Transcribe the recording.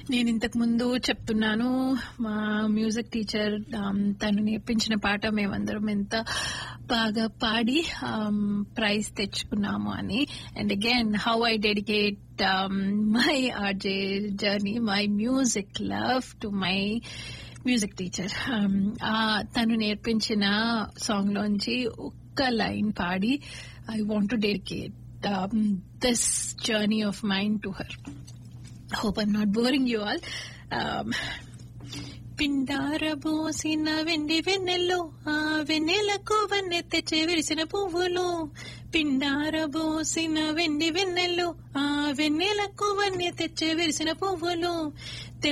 నేను ఇంతకు ముందు చెప్తున్నాను మా మ్యూజిక్ టీచర్ తను నేర్పించిన పాట మేమందరం ఎంత బాగా పాడి ప్రైజ్ తెచ్చుకున్నాము అని and again how I dedicate my RJ journey my music love to my music teacher తను నేర్పించిన సాంగ్ లోంచి ఒక్క లైన్ పాడి I want to dedicate this journey of mind to her hope I'm not boring you all. Um, పిండారబోసిన వెండి వెన్నెల్లో ఆ వెన్నెలకు వన్నె తెచ్చే విరిసిన పువ్వులు పిండారబోసిన వెండి వెన్నెల్లో ఆ వెన్నెలకు వన్నె తెచ్చే విరిసిన పువ్వులు